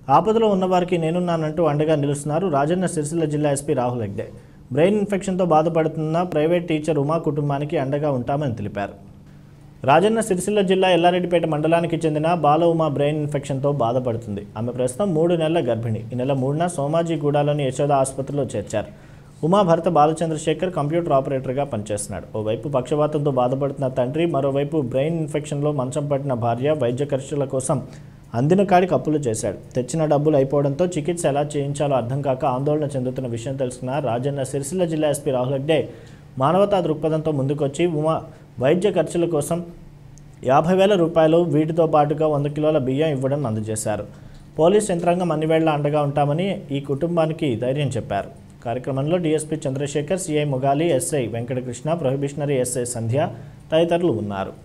ఆపదలో ఉన్నవారికి నేనున్నానంటూ అండగా నిలుస్తున్నారు రాజన్న సిరిసిల్ల జిల్లా ఎస్పీ రాహుల్ హెగ్డే బ్రెయిన్ ఇన్ఫెక్షన్తో బాధపడుతున్న ప్రైవేట్ టీచర్ ఉమా కుటుంబానికి అండగా ఉంటామని తెలిపారు రాజన్న సిరిసిల్ల జిల్లా ఎల్లారెడ్డిపేట మండలానికి చెందిన బాల ఉమా బ్రెయిన్ ఇన్ఫెక్షన్తో బాధపడుతుంది ఆమె ప్రస్తుతం మూడు నెలల గర్భిణి ఈ నెల మూడున సోమాజిగూడలోని యశోద ఆసుపత్రిలో చేర్చారు ఉమా భర్త బాలచంద్రశేఖర్ కంప్యూటర్ ఆపరేటర్గా పనిచేస్తున్నాడు ఓవైపు పక్షవాతంతో బాధపడుతున్న తండ్రి మరోవైపు బ్రెయిన్ ఇన్ఫెక్షన్లో మంచం పట్టిన భార్య వైద్య ఖర్చుల కోసం అందిన కాడికి అప్పులు చేశాడు తెచ్చిన డబ్బులు అయిపోవడంతో చికిత్స ఎలా చేయించాలో అర్థం కాక ఆందోళన చెందుతున్న విషయం తెలుసుకున్న రాజన్న సిరిసిల్ల జిల్లా ఎస్పీ రాహుల్ హెగ్డే మానవతా దృక్పథంతో ముందుకొచ్చి ఉమా వైద్య ఖర్చుల కోసం యాభై వేల రూపాయలు వీటితో పాటుగా వంద కిలోల బియ్యం ఇవ్వడం అందజేశారు పోలీస్ యంత్రాంగం అన్ని వేళ అండగా ఉంటామని ఈ కుటుంబానికి ధైర్యం చెప్పారు కార్యక్రమంలో DSP Chandrasekhar CI Mugali SI Venkatakrishna probationary SI Sandhya తదితరులు ఉన్నారు